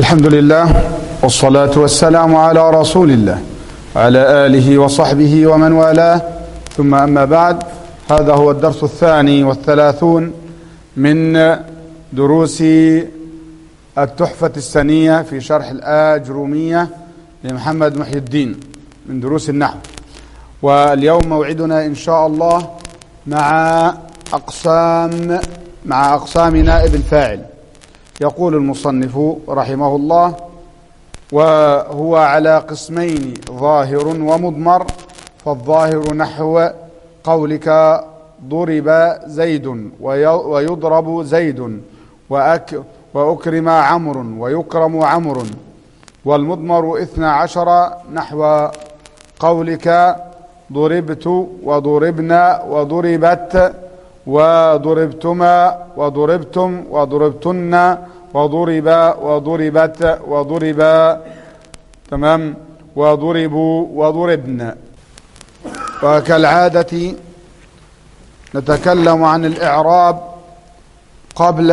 الحمد لله والصلاة والسلام على رسول الله وعلى آله وصحبه ومن والاه ثم أما بعد هذا هو الدرس الثاني والثلاثون من دروس التحفة السنية في شرح الآجرومية لمحمد محي الدين من دروس النحو واليوم موعدنا إن شاء الله مع أقسام مع أقسام نائب الفاعل يقول المصنف رحمه الله وهو على قسمين ظاهر ومضمر فالظاهر نحو قولك ضرب زيد ويضرب زيد وأك وأكرم عمر ويكرم عمر والمضمر اثنى عشر نحو قولك ضربت وضربنا وضربت وضربتما وضربتم وضربتن وضرب وضربت وضرب تمام وضربوا وضربن وكالعادة نتكلم عن الإعراب قبل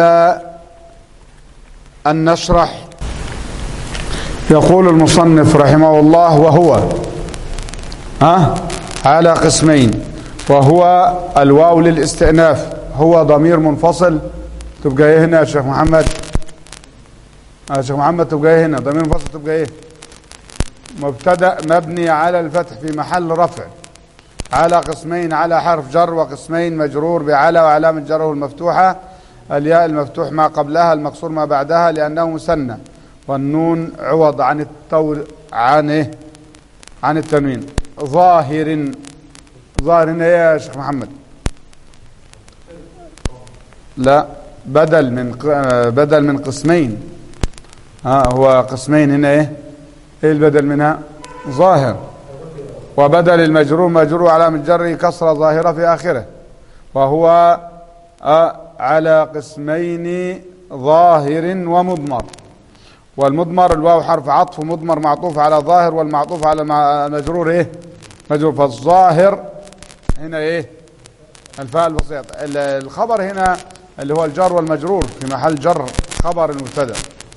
أن نشرح يقول المصنف رحمه الله وهو ها على قسمين وهو الواو للاستئناف هو ضمير منفصل تبقى ايه هنا يا شيخ محمد يا شيخ محمد تبقى ايه هنا ضمير منفصل تبقى ايه مبتدا مبني على الفتح في محل رفع على قسمين على حرف جر وقسمين مجرور بعلى وعلامه جره المفتوحه الياء المفتوح ما قبلها المكسور ما بعدها لانه مثنى والنون عوض عن التور عن ايه عن التنوين ظاهر ظاهر هنا ايه يا شيخ محمد لا بدل من بدل من قسمين ها هو قسمين هنا ايه ايه البدل منها ظاهر وبدل المجرور مجرور علامه جره كسره ظاهره في اخره وهو على قسمين ظاهر ومضمر والمضمر الواو حرف عطف مضمر معطوف على ظاهر والمعطوف على مجرور ايه مجرور فالظاهر هنا ايه الفاء البسيط الخبر هنا اللي هو الجار والمجرور في محل جر خبر المبتدا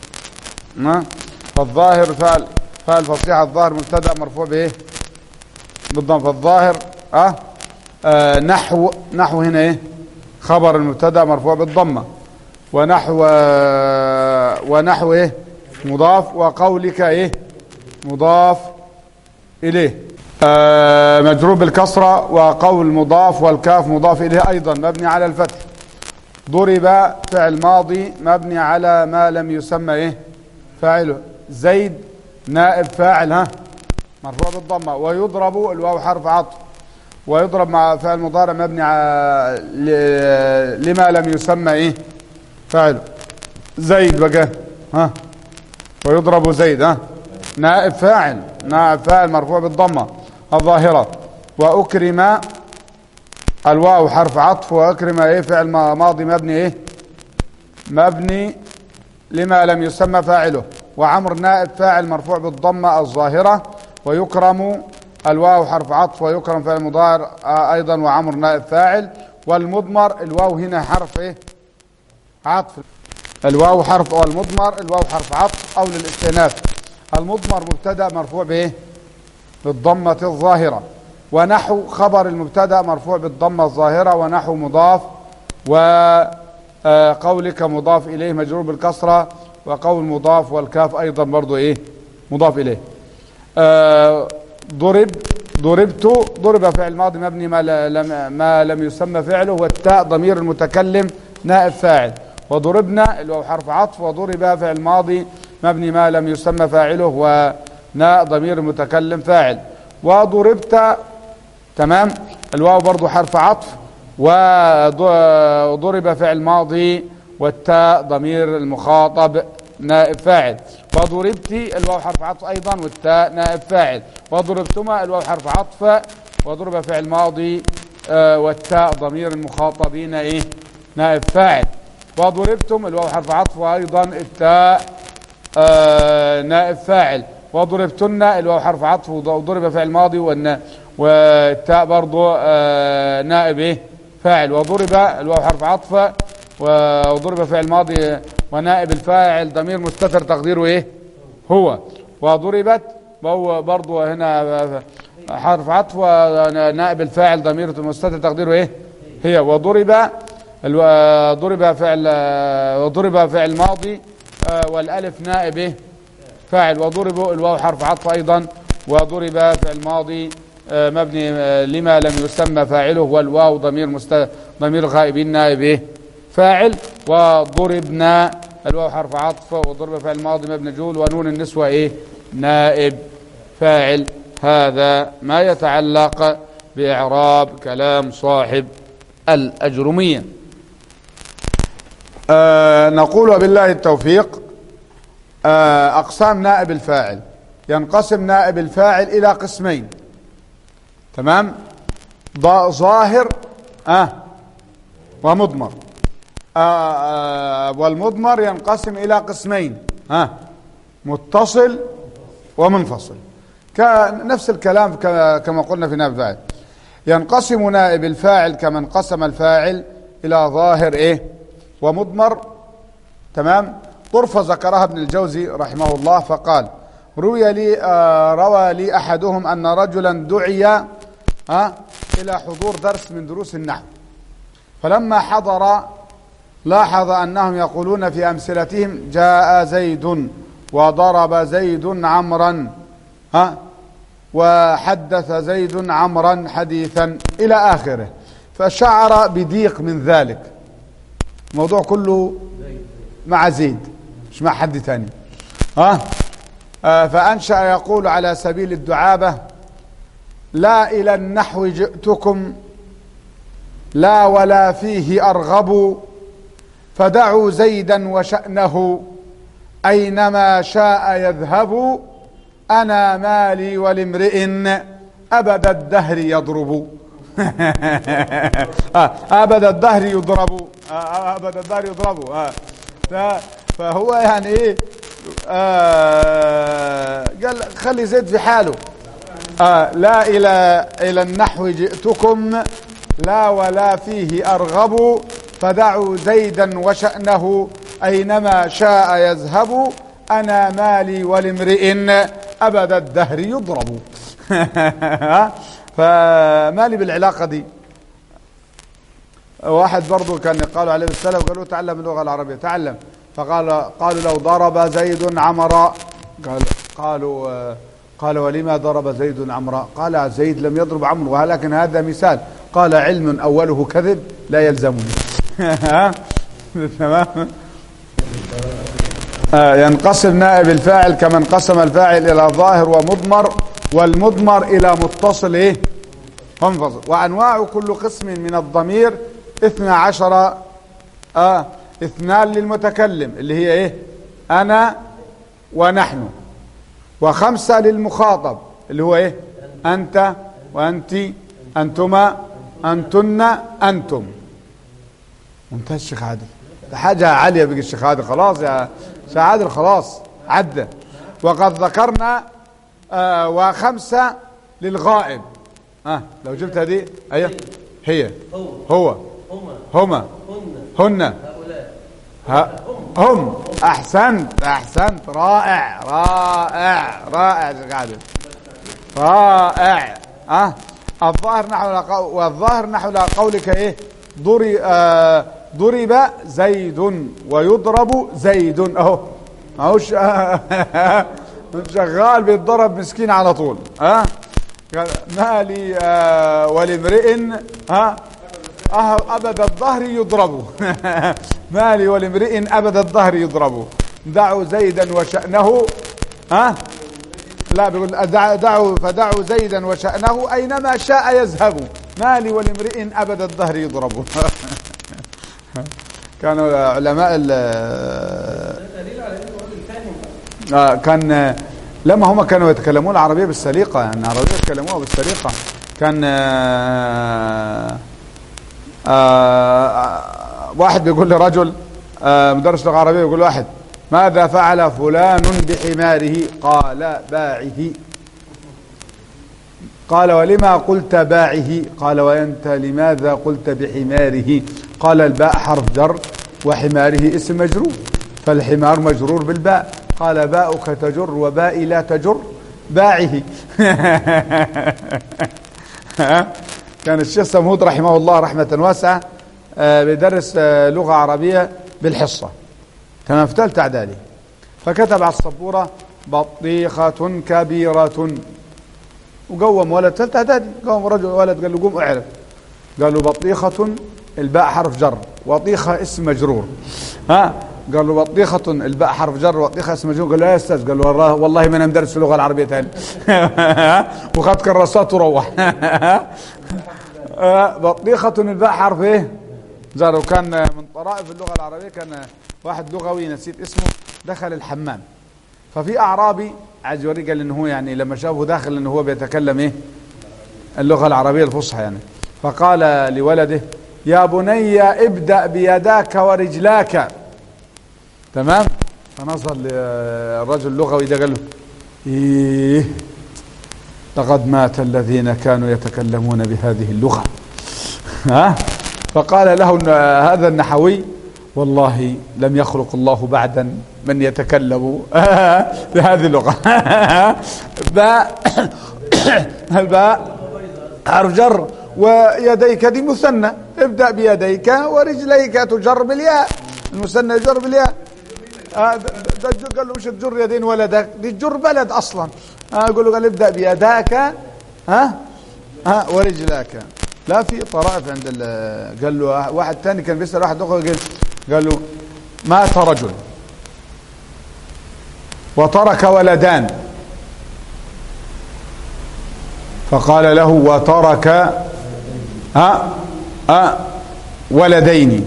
فالظاهر فاء فاء الفصيحه الظاهر مبتدا مرفوع بايه بالضم فالظاهر أه؟, اه نحو نحو هنا ايه خبر المبتدا مرفوع بالضمه ونحو ونحو ايه مضاف وقولك ايه مضاف اليه آه مجرور بالكسرة وقول مضاف والكاف مضاف إليه أيضا مبني على الفتح ضرب فعل ماضي مبني على ما لم يسمى إيه فاعله زيد نائب فاعل ها مرفوع بالضمة ويضرب الواو حرف عطف ويضرب مع فعل مضارع مبني لما لم يسمى إيه فاعله زيد بقى ها ويضرب زيد ها نائب فاعل نائب فاعل مرفوع بالضمه الظاهرة وأكرم الواو حرف عطف وأكرم إيه فعل ماضي مبني إيه مبني لما لم يسمى فاعله وعمر نائب فاعل مرفوع بالضمة الظاهرة ويكرم الواو حرف عطف ويكرم فعل مضارع أيضا وعمر نائب فاعل والمضمر الواو هنا حرف إيه عطف الواو حرف والمضمر الواو حرف عطف أو للاستئناف المضمر مبتدا مرفوع بإيه بالضمة الظاهرة ونحو خبر المبتدا مرفوع بالضمة الظاهرة ونحو مضاف وقولك مضاف إليه مجرور بالكسرة وقول مضاف والكاف أيضا برضو إيه مضاف إليه ضرب ضربت ضرب فعل ماضي مبني ما لم, ما لم يسمى فعله والتاء ضمير المتكلم نائب فاعل وضربنا اللي هو حرف عطف وضرب فعل ماضي مبني ما لم يسمى فاعله و ناء ضمير المتكلم فاعل وضربت تمام الواو برضو حرف عطف وضرب فعل ماضي والتاء ضمير المخاطب نائب فاعل وضربت الواو حرف عطف ايضا والتاء نائب فاعل وضربتما الواو حرف عطف وضرب فعل ماضي آه والتاء ضمير المخاطبين ايه نائب فاعل وضربتم الواو حرف عطف وايضا التاء آه نائب فاعل وضربتن الواو حرف عطف وضرب فعل ماضي والنا والتاء برضو آه نائب ايه فاعل وضرب الواو حرف عطف وضرب فعل ماضي ونائب الفاعل ضمير مستتر تقديره ايه هو وضربت وهو برضو هنا حرف عطف ونائب الفاعل ضمير مستتر تقديره ايه هي وضرب الو- ضرب فعل وضرب فعل ماضي آه، والالف نائب ايه فاعل وضرب الواو حرف عطف ايضا وضرب فعل ماضي آه، مبني آه، لما لم يسمى فاعله والواو ضمير مست... ضمير غائبين نائب ايه فاعل وضربنا الواو حرف عطف وضرب فعل ماضي مبني جول ونون النسوة ايه نائب فاعل هذا ما يتعلق بإعراب كلام صاحب الأجرمية آه نقول وبالله التوفيق آه أقسام نائب الفاعل ينقسم نائب الفاعل إلى قسمين تمام ض- ظاهر آه ومضمر آه آه والمضمر ينقسم إلى قسمين آه متصل ومنفصل كنفس الكلام ك- كما قلنا في نائب الفاعل ينقسم نائب الفاعل كما انقسم الفاعل إلى ظاهر إيه ومضمر تمام طرفة ذكرها ابن الجوزي رحمه الله فقال روي لي آه روى لي أحدهم أن رجلا دعي آه إلى حضور درس من دروس النحو فلما حضر لاحظ أنهم يقولون في أمثلتهم جاء زيد وضرب زيد عمرا ها وحدث زيد عمرا حديثا إلى آخره فشعر بضيق من ذلك الموضوع كله مع زيد مش مع حد تاني ها آه فأنشأ يقول على سبيل الدعابة لا إلى النحو جئتكم لا ولا فيه أرغب فدعوا زيدا وشأنه أينما شاء يذهب أنا مالي ولامرئ أبد الدهر يضرب آه، أبد الدهر يضرب آه، أبد الدهر يضرب آه. ف- فهو يعني إيه آه قال خلي زيد في حاله آه لا إلى إلى النحو جئتكم لا ولا فيه أرغب فدعوا زيدا وشأنه أينما شاء يذهب أنا مالي ولامرئ أبد الدهر يضرب فمالي بالعلاقة دي واحد برضو كان قالوا عليه السلام قالوا تعلم اللغة العربية تعلم فقال قالوا لو ضرب زيد عمرا قال قالوا آه، قال ولما ضرب زيد عمرا قال زيد لم يضرب عمرو ولكن هذا مثال قال علم أوله كذب لا يلزمني ها؟ تمام آه، ينقسم نائب الفاعل كما انقسم الفاعل إلى ظاهر ومضمر والمضمر إلى متصل إيه منفصل وأنواع كل قسم من الضمير اثنى عشر آه اثنان للمتكلم اللي هي إيه أنا ونحن وخمسة للمخاطب اللي هو إيه أنت وأنت أنتما أنتن أنتم ممتاز الشيخ عادل ده حاجة عالية بقى الشيخ عادل خلاص يا شيخ عادل خلاص عدى وقد ذكرنا آه وخمسة للغائب آه لو جبت هذه أيوه هي هو هما هن ها هم أحسنت أحسنت رائع رائع رائع يا شيخ عادل رائع أه الظاهر نحو لقو- والظاهر نحو قولك ايه ضرب آه ضرب زيد ويضرب زيد اهو اهوش شغال بيتضرب مسكين على طول ها قال مالي آه ولامرئ ها أه أبد الظهر يضرب مالي ولامرئ أبد الظهر يضرب دعوا زيدا وشأنه ها لا بيقول دع- دعوا فدعوا زيدا وشأنه أينما شاء يذهب مالي ولامرئ أبد الظهر يضرب كانوا علماء ال آه كان لما هم كانوا يتكلمون العربية بالسليقة يعني العربية يتكلموها بالسليقة كان آه آه واحد بيقول لرجل آه مدرس لغة عربية يقول واحد ماذا فعل فلان بحماره قال باعه قال ولما قلت باعه قال وأنت لماذا قلت بحماره قال الباء حرف جر وحماره اسم مجرور فالحمار مجرور بالباء قال باؤك تجر وبائي لا تجر باعه كان الشيخ سمود رحمه الله رحمة واسعة آه، بيدرس آه، لغة عربية بالحصة تمام في ثالثة إعدادي فكتب على السبورة بطيخة كبيرة وقوم ولد ثالثة إعدادي قوم رجل ولد قال له قوم اعرف قال له بطيخة الباء حرف جر وطيخة اسم مجرور ها قال له بطيخة الباء حرف جر وطيخة اسم مجرور قال له يا استاذ قال له والله والله ما انا مدرس اللغة العربية ثاني وخذ كراسات وروح آه، بطيخة الباء حرف ايه جر وكان من طرائف اللغة العربية كان واحد لغوي نسيت اسمه دخل الحمام ففي اعرابي عايز يوريه قال ان هو يعني لما شافه داخل ان هو بيتكلم ايه اللغة العربية الفصحى يعني فقال لولده يا بني ابدأ بيداك ورجلاك تمام فنظر للرجل اللغوي ده قال له ايه لقد مات الذين كانوا يتكلمون بهذه اللغة ها فقال له هذا النحوي والله لم يخلق الله بعدا من يتكلم بهذه اللغة باء الباء حرف جر ويديك دي مثنى ابدأ بيديك ورجليك تجر بالياء المثنى يجر بالياء آه ده قال له مش تجر يدين ولدك دي تجر بلد اصلا آه يقول له قال ابدأ بيداك ها ها ورجلاك لا في طرائف عند قال له واحد ثاني كان بيسأل واحد اخر قال قال له مات رجل وترك ولدان فقال له وترك ها ها ولدين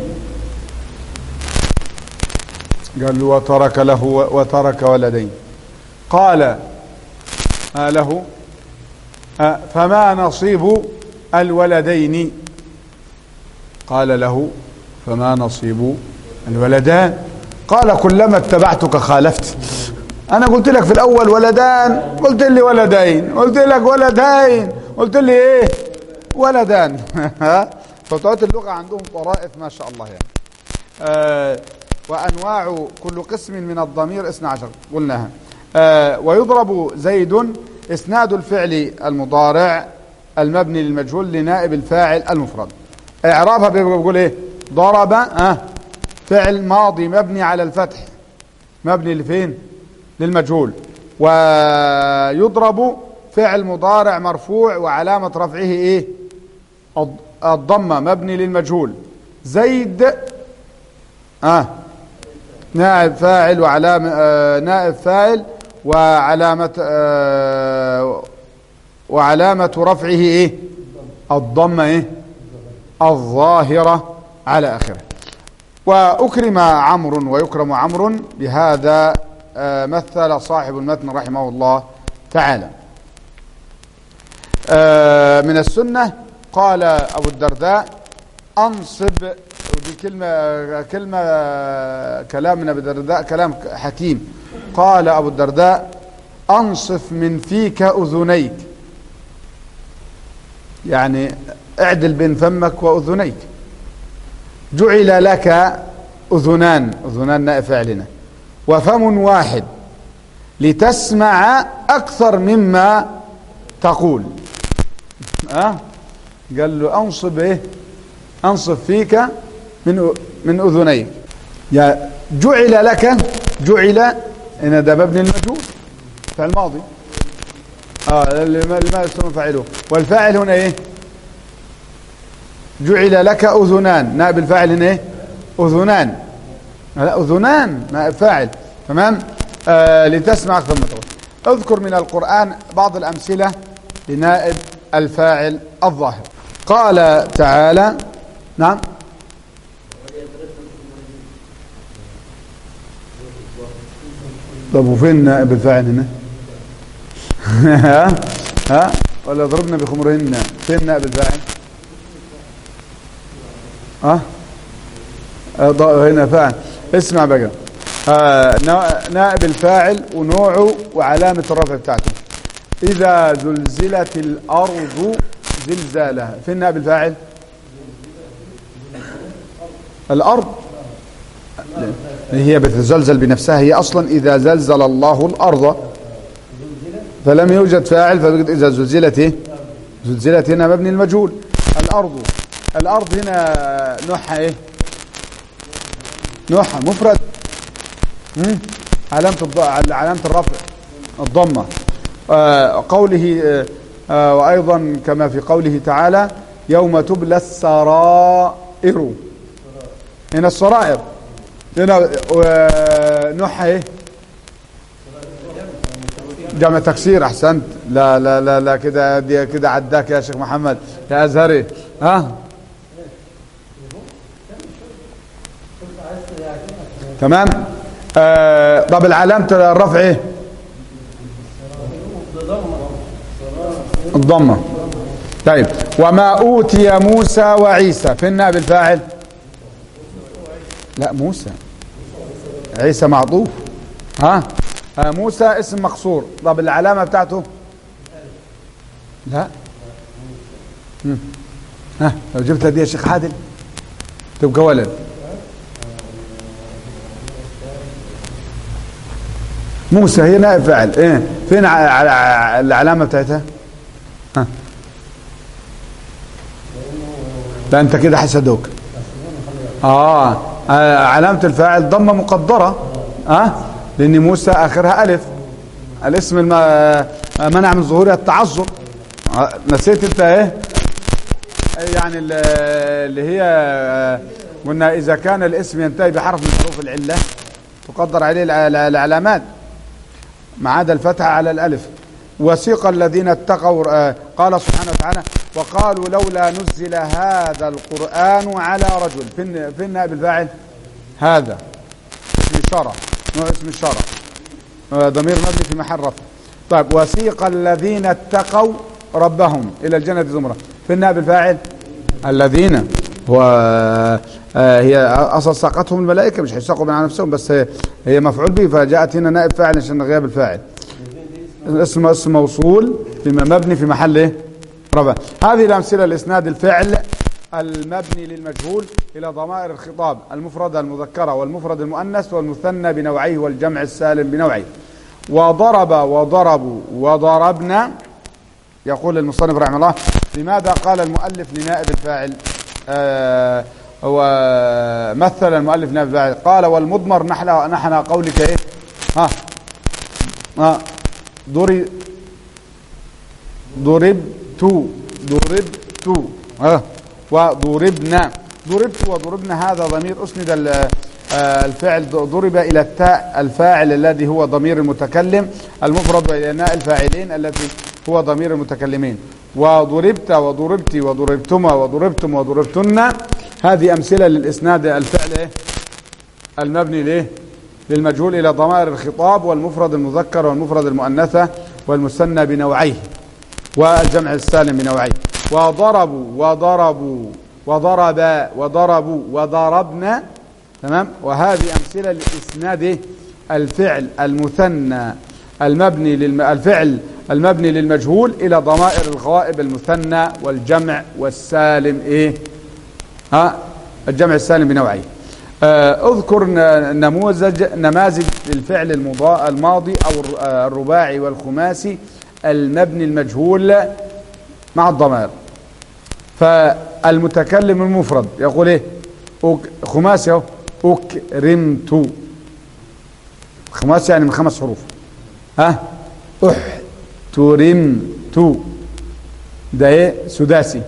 قال له وترك له وترك ولدين قال ما له فما نصيب الولدين قال له فما نصيب الولدان قال كلما اتبعتك خالفت انا قلت لك في الاول ولدان قلت لي ولدين قلت لك ولدين قلت لي ايه ولدان فتوات اللغة عندهم طرائف ما شاء الله يعني آه وانواع كل قسم من الضمير 12 قلناها آه ويضرب زيد اسناد الفعل المضارع المبني للمجهول لنائب الفاعل المفرد اعرابها بيقول ايه ضرب اه فعل ماضي مبني على الفتح مبني لفين للمجهول ويضرب فعل مضارع مرفوع وعلامة رفعه ايه الضمة مبني للمجهول زيد اه نائب فاعل وعلامة آه نائب فاعل وعلامة آه وعلامة رفعه ايه الضمة ايه الظاهرة على اخره واكرم عمرو ويكرم عمرو بهذا آه مثل صاحب المتن رحمه الله تعالى آه من السنة قال ابو الدرداء انصب ودي كلمة كلمة كلام من ابو الدرداء كلام حكيم قال ابو الدرداء انصف من فيك اذنيك يعني اعدل بين فمك واذنيك جعل لك اذنان اذنان نائب فعلنا وفم واحد لتسمع اكثر مما تقول أه؟ قال له انصب ايه انصب فيك من من اذنيك يا جعل لك جعل ان ده مبني المجهول فعل ماضي اه لما يسمى فاعله والفاعل هنا ايه جعل لك اذنان نائب الفاعل هنا ايه اذنان لا اذنان نائب فاعل تمام آه لتسمع اكثر ما تقول اذكر من القران بعض الامثله لنائب الفاعل الظاهر قال تعالى نعم طب وفين نائب الفاعل هنا ها ها ولا ضربنا بخمرهن فين نائب الفاعل ها أه؟ هنا فاعل اسمع بقى آه نائب الفاعل ونوعه وعلامة الرفع بتاعته إذا زلزلت الأرض زلزالها فين نائب الفاعل الأرض هي بتزلزل بنفسها هي اصلا اذا زلزل الله الارض فلم يوجد فاعل فبقت اذا زلزلت ايه زلزلت هنا مبني المجهول الارض الارض هنا نوعها ايه نوعها مفرد مم؟ علامة الض... علامة الرفع الضمة آه قوله آه آه وأيضا كما في قوله تعالى يوم تبلى السرائر هنا السرائر هنا آه نوعها ايه جمع تكسير احسنت لا لا لا لا كده دي كده عداك يا شيخ محمد يا ازهري ها تمام آه طب العلامة الرفع ايه الضمة طيب وما أوتي موسى وعيسى فين نائب الفاعل لا موسى عيسى معطوف ها آه موسى اسم مقصور طب العلامة بتاعته لا مم. ها لو جبتها دي يا شيخ عادل تبقى ولد موسى هي نائب فاعل ايه فين ع- ع- العلامة بتاعتها ها لا انت كده حسدوك آه. اه علامة الفاعل ضمة مقدرة اه لان موسى اخرها الف الاسم الم... آه، منع من ظهورها التعذر آه، نسيت انت ايه يعني ال- اللي هي آه، قلنا اذا كان الاسم ينتهي بحرف من حروف العله تقدر عليه الع- الع- العلامات ما عدا الفتحه على الالف وسيق الذين اتقوا آه، قال سبحانه وتعالى وقالوا لولا نزل هذا القران على رجل فين فين نائب الفاعل هذا اسم اشاره نوع اسم اشاره آه، ضمير مبني في محل رفع طيب وسيق الذين اتقوا ربهم الى الجنه زمرا في النائب الفاعل الذين هو آه، هي اصل ساقتهم الملائكه مش هيساقوا من على نفسهم بس هي, هي مفعول به فجاءت هنا نائب فاعل عشان غياب الفاعل الاسم اسم موصول بما مبني في محل ايه رفع هذه الامثله لاسناد الفعل المبني للمجهول الى ضمائر الخطاب المفرده المذكره والمفرد المؤنث والمثنى بنوعيه والجمع السالم بنوعيه وضرب وضربوا وضربنا يقول المصنف رحمه الله لماذا قال المؤلف لنائب الفاعل آه ومثل المؤلف نائب الفاعل قال والمضمر نحن نحن قولك ايه ها ها ضرب ضربت ضربت ها وضربنا ضربت وضربنا هذا ضمير اسند ال- آه، الفعل ضرب الى التاء الفاعل الذي هو ضمير المتكلم المفرد الى ناء الفاعلين الذي هو ضمير المتكلمين وضربت وضربت وضربتما وضربتم وضربتن هذه امثله للاسناد الفعل ايه المبني ليه للمجهول الى ضمائر الخطاب والمفرد المذكر والمفرد المؤنثه والمثنى بنوعيه والجمع السالم بنوعيه وضربوا وضربوا وضرب وضربوا وضربنا تمام وهذه امثله لاسناد الفعل المثنى المبني للم... الفعل المبني للمجهول الى ضمائر الغائب المثنى والجمع والسالم ايه ها الجمع السالم بنوعيه آه، اذكر ن- نموذج نماذج للفعل المضا- الماضي او الر- آه، الرباعي والخماسي المبني المجهول مع الضمائر فالمتكلم المفرد يقول ايه أك- خماسي اهو اكرمت خماسي يعني من خمس حروف ها احترمت ده ايه سداسي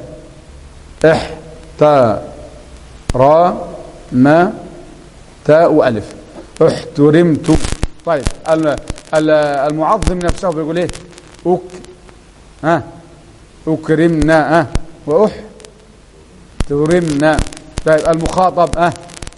احت را ما تاء والف احترمت طيب ال- ال- المعظم نفسه بيقول ايه أك ها اكرمنا ها واحترمنا طيب المخاطب ها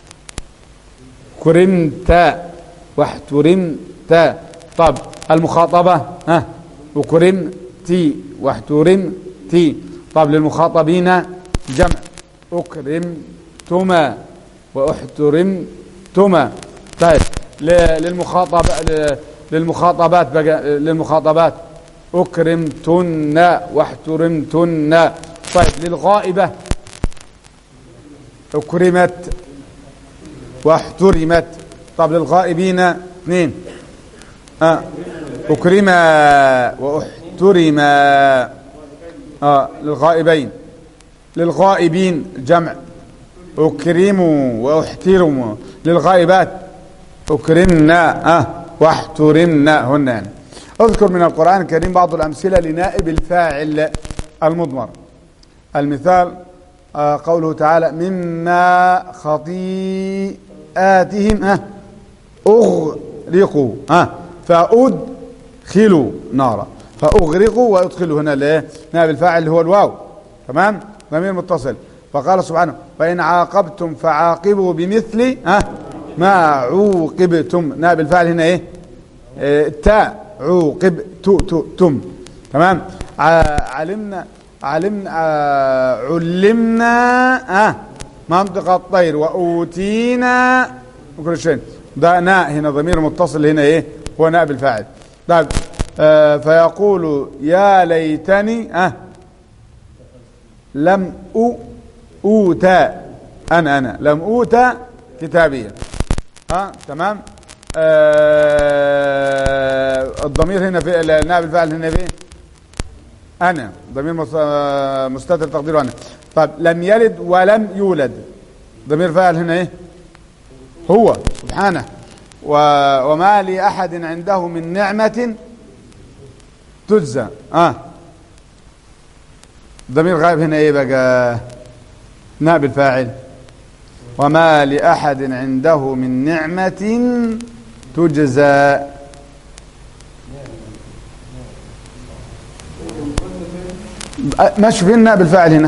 كرمت واحترمت طب المخاطبة ها وكرمتي واحترمتي طب للمخاطبين جمع أكرمتما واحترمتما طيب ل- للمخاطب ل- للمخاطبات بقى للمخاطبات أكرمتن واحترمتن طيب للغائبة أكرمت واحترمت طب للغائبين اثنين آه. أكرم واحترم آه. للغائبين للغائبين جمع أكرموا واحترموا للغائبات أكرمنا آه. واحترمنا هن يعني اذكر من القرآن الكريم بعض الأمثلة لنائب الفاعل المضمر المثال آه قوله تعالى مما خطيئاتهم آه أغرقوا آه فأدخلوا نارا فأغرقوا ويدخلوا هنا ليه نائب الفاعل اللي هو الواو تمام ضمير متصل فقال سبحانه فإن عاقبتم فعاقبوا بمثل آه ما عوقبتم نائب الفاعل هنا ايه آه تاء عوقب تو تو تم تمام علمنا علمنا علمنا آه منطق الطير وأوتينا كل شيء ده ناء هنا ضمير متصل هنا ايه هو نائب الفاعل طيب آه فيقول يا ليتني آه لم أو أوتى أنا أنا لم أوتى كتابيا ها آه تمام آه الضمير هنا في نائب الفاعل هنا في أنا ضمير مستتر تقديره أنا طيب لم يلد ولم يولد ضمير فاعل هنا إيه هو سبحانه و وما لأحد عنده من نعمة تجزى آه ضمير غائب هنا إيه بقى نائب الفاعل وما لأحد عنده من نعمة تجزى ماشي فين نائب الفاعل هنا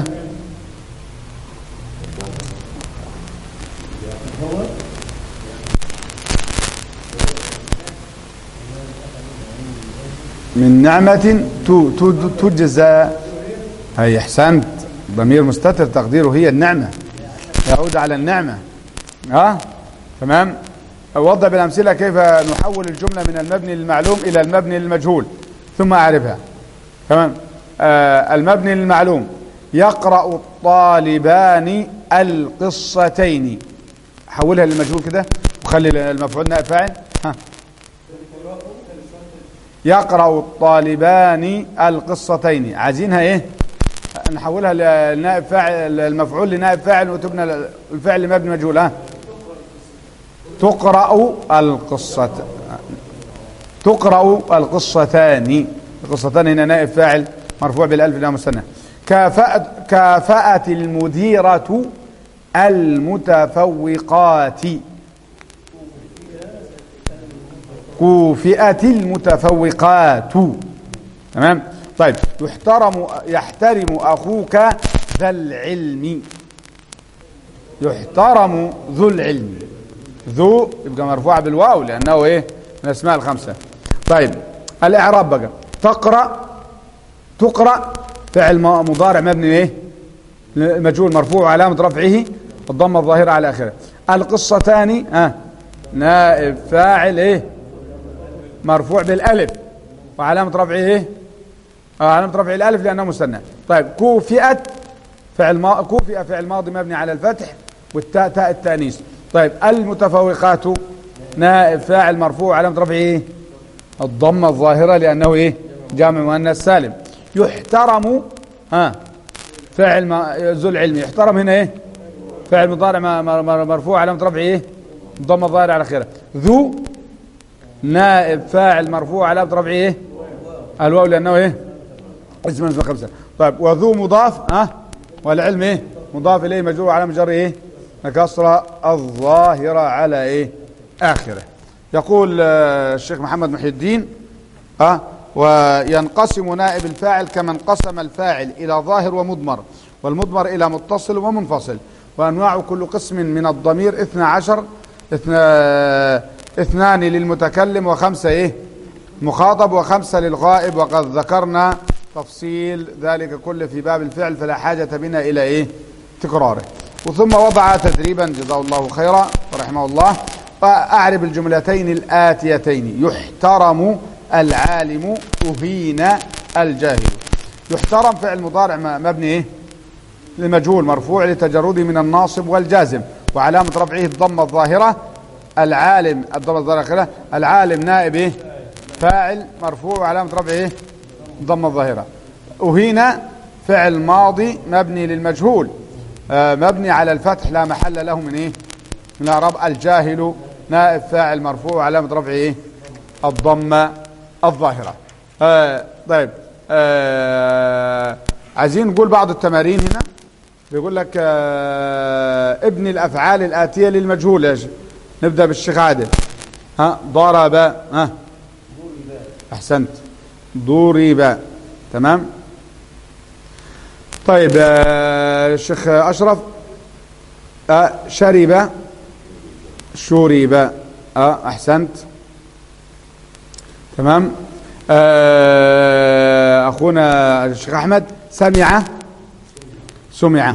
من نعمة تجزى هي احسنت ضمير مستتر تقديره هي النعمة يعود على النعمة ها أه؟ تمام وضع بالأمثلة كيف نحول الجملة من المبني للمعلوم إلى المبني للمجهول ثم أعرفها تمام آه المبني للمعلوم يقرأ الطالبان القصتين حولها للمجهول كده وخلي المفعول نائب فاعل ها يقرأ الطالبان القصتين عايزينها ايه نحولها لنائب فاعل المفعول لنائب فاعل وتبنى الفعل لمبني مجهول ها تقرأ القصة تقرأ القصتان القصتان هنا نائب فاعل مرفوع بالالف لا مستنى كافأت كافأت المديرة المتفوقات كوفئت المتفوقات تمام طيب يحترم يحترم اخوك ذا العلم يحترم ذو العلم ذو يبقى مرفوع بالواو لانه ايه من الاسماء الخمسه طيب الاعراب بقى تقرا تقرا فعل مضارع مبني ايه مجهول مرفوع علامه رفعه الضمه الظاهره على اخره القصتان اه نائب فاعل ايه مرفوع بالالف وعلامه رفعه ايه آه علامه رفع الالف لانه مثنى طيب كوفئت فعل ما كوفئ فعل ماضي مبني على الفتح والتاء تاء التانيث طيب المتفوقات نائب فاعل مرفوع علامه رفعه ايه الضمه الظاهره لانه ايه جامع مؤنث سالم يحترم ها فاعل ما ذو العلم يحترم هنا ايه فاعل مضارع مرفوع علامه رفعه ايه الضمه الظاهره على اخره ذو نائب فاعل مرفوع علامه رفعه ايه الواو لانه ايه اسم من خمسه طيب وذو مضاف ها والعلم ايه مضاف اليه مجرور على مجر ايه كسره الظاهره على ايه اخره يقول الشيخ محمد محي الدين ها وينقسم نائب الفاعل كما انقسم الفاعل الى ظاهر ومضمر والمضمر الى متصل ومنفصل وانواع كل قسم من الضمير اثنى عشر اثنان للمتكلم وخمسه ايه مخاطب وخمسه للغائب وقد ذكرنا تفصيل ذلك كله في باب الفعل فلا حاجة بنا إلى إيه تكراره وثم وضع تدريبا جزاه الله خيرا ورحمه الله فأعرب الجملتين الآتيتين يحترم العالم أهين الجاهل يحترم فعل مضارع مبني إيه لمجهول مرفوع لتجرده من الناصب والجازم وعلامة رفعه الضمة الظاهرة العالم الضمة الظاهرة العالم نائب إيه فاعل مرفوع وعلامة رفعه إيه الضمة الظاهرة وهنا فعل ماضي مبني للمجهول آه مبني على الفتح لا محل له من إيه من الأعراب الجاهل نائب فاعل مرفوع وعلامة رفعه إيه الضمة الظاهرة آه طيب آه عايزين نقول بعض التمارين هنا بيقول لك آه ابن الافعال الاتيه للمجهول يا شيخ نبدا بالشيخ عادل ها ضرب ها احسنت ضرب تمام طيب آه الشيخ اشرف آه شرب شرب آه احسنت تمام آه اخونا الشيخ احمد سمع سمع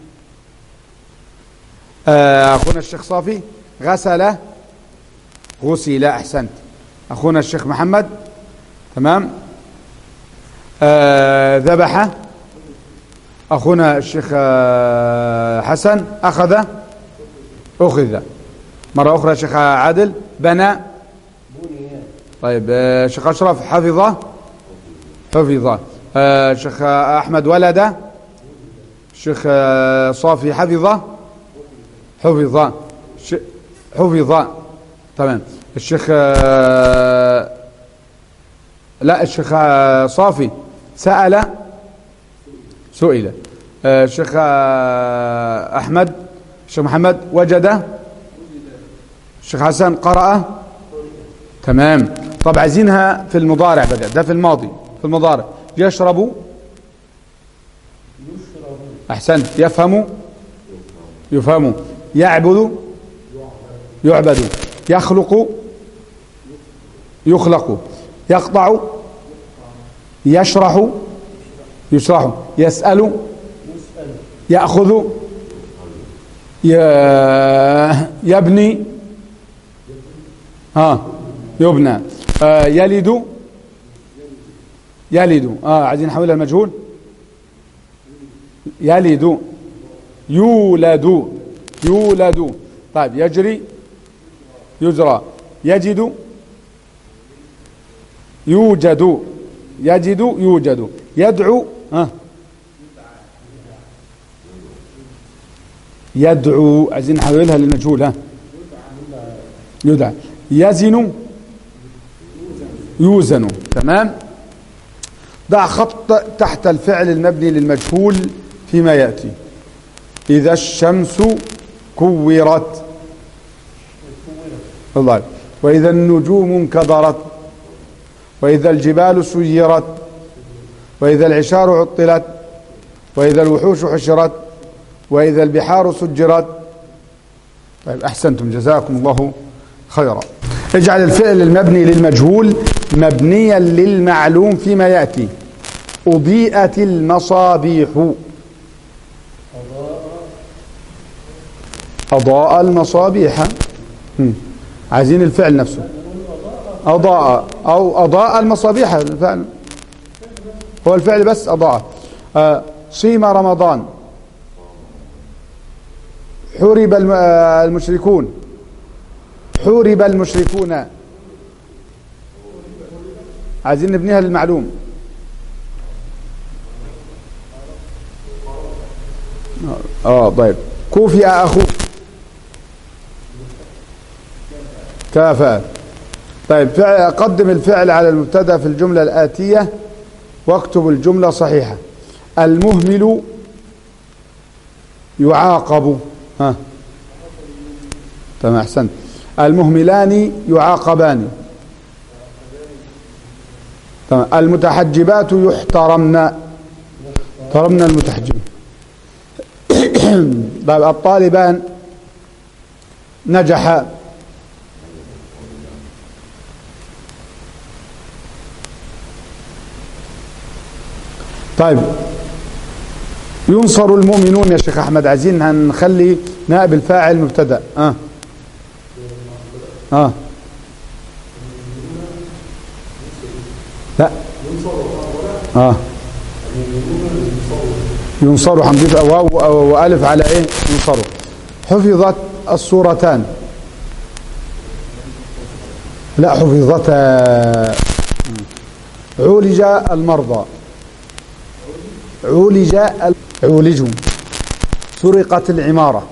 آه اخونا الشيخ صافي غسل غسل احسنت اخونا الشيخ محمد تمام آه ذبح اخونا الشيخ آه حسن اخذ اخذ مره اخرى الشيخ عادل بنى طيب آه الشيخ اشرف حفظ حفظ آه الشيخ احمد ولد الشيخ صافي حفظ حفظ حفظ تمام الشيخ لا الشيخ صافي سأل سئل الشيخ أحمد الشيخ محمد وجد الشيخ حسن قرأ تمام طب عايزينها في المضارع بدأ ده في الماضي في المضارع يشرب أحسنت يفهم يفهم يعبد يعبد يخلق يخلق يقطع يشرح يشرح يسأل يأخذ يبني ها يبنى آه يلد يلد اه عايزين نحولها المجهول يلد يولد يولد طيب يجري يجرى يجد يوجد يجد يوجد يدعو ها يدعو عايزين نحولها للمجهول ها يدعى يزن يوزن تمام ضع خط تحت الفعل المبني للمجهول فيما يأتي إذا الشمس كورت الله وإذا النجوم انكدرت وإذا الجبال سيرت وإذا العشار عطلت وإذا الوحوش حشرت وإذا البحار سجرت طيب أحسنتم جزاكم الله خيرا اجعل الفعل المبني للمجهول مبنيا للمعلوم فيما يأتي أضيئت المصابيح أضاء المصابيح عايزين الفعل نفسه أضاء أو أضاء المصابيح الفعل هو الفعل بس أضاء آه صيم رمضان حورب المشركون حورب المشركون عايزين نبنيها للمعلوم اه طيب كوفئ اخوك كافأ طيب فعل قدم الفعل على المبتدا في الجملة الآتية واكتب الجملة صحيحة المهمل يعاقب ها تمام احسنت المهملان يعاقبان تمام المتحجبات يحترمن احترمن المتحجبين طيب الطالبان نجح طيب ينصر المؤمنون يا شيخ احمد عايزين هنخلي نائب الفاعل مبتدا اه اه لا اه ينصروا هنضيف واو والف على ايه ينصروا حفظت الصورتان لا حفظتا عولج المرضى عولج عولجوا سرقت العمارة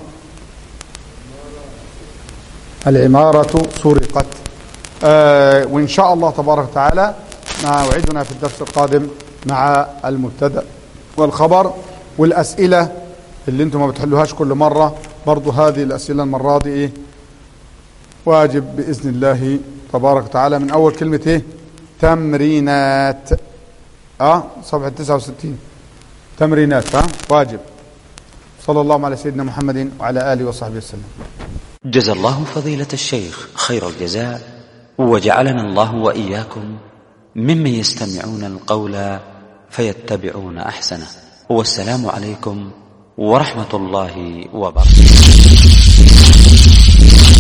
العمارة سرقت آه وإن شاء الله تبارك وتعالى موعدنا في الدرس القادم مع المبتدا والخبر والأسئلة اللي انتم ما بتحلوهاش كل مرة برضو هذه الأسئلة المرة دي ايه واجب بإذن الله تبارك وتعالى من أول كلمة ايه تمرينات اه صفحة 69 تمرينات ها واجب صلى الله على سيدنا محمد وعلى آله وصحبه وسلم جزى الله فضيلة الشيخ خير الجزاء وجعلنا الله وإياكم ممن يستمعون القول فيتبعون أحسنه والسلام عليكم ورحمة الله وبركاته